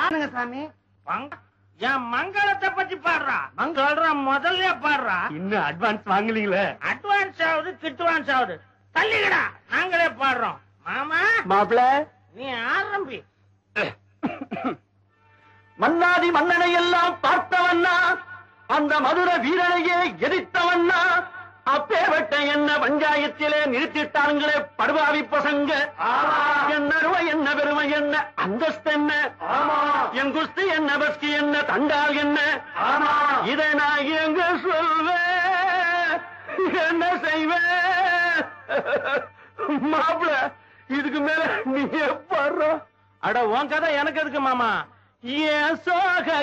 பாருங்க சாமி மங்க- என் மங்களத்தை பத்தி பாடுறா சொல்ற முதல்ல பாடுறா இன்னும் அட்வான்ஸ் வாங்கலீங்களே அட்வான்ஸ் ஆகுது கிட்வான்ஸ் ஆகுது தள்ளிக்கடா நாங்களே பாடுறோம் மாமா மாப்பிள நீ ஆரம்பி மன்னாதி மன்னனை எல்லாம் பார்த்தவன்னா அந்த மதுர வீரனையே எதிர்த்தவன்னா அப்பேவட்ட என்ன பஞ்சாயத்திலே நிறுத்திட்டாங்களே படுவாவி பசங்க என்ன அருமை என்ன பெருமை என்ன அந்தஸ்து என்ன என் குஸ்தி என்ன பஸ்கி என்ன தண்டால் என்ன இதை நான் எங்க சொல்வேன் என்ன செய்வேன் மாப்பிள இதுக்கு மேல நீ பாடுற அட உன் கதை எனக்கு எதுக்கு மாமா ஏன் சோக